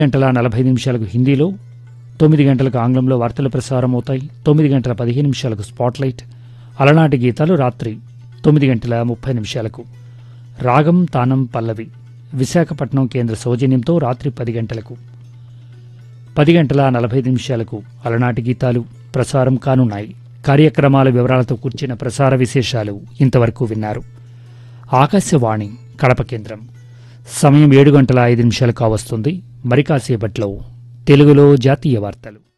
గంటల నలభై నిమిషాలకు హిందీలో తొమ్మిది గంటలకు ఆంగ్లంలో వార్తలు ప్రసారం అవుతాయి తొమ్మిది గంటల పదిహేను నిమిషాలకు స్పాట్లైట్ అలనాటి గీతాలు రాత్రి తొమ్మిది గంటల ముప్పై నిమిషాలకు రాగం తానం పల్లవి విశాఖపట్నం కేంద్ర సౌజన్యంతో రాత్రి పది గంటలకు పది గంటల నలభై నిమిషాలకు అలనాటి గీతాలు ప్రసారం కానున్నాయి కార్యక్రమాల వివరాలతో కూర్చిన ప్రసార విశేషాలు ఇంతవరకు విన్నారు ఆకాశవాణి కడప కేంద్రం సమయం ఏడు గంటల ఐదు నిమిషాలు కావస్తుంది మరి కాసేపట్లో తెలుగులో జాతీయ వార్తలు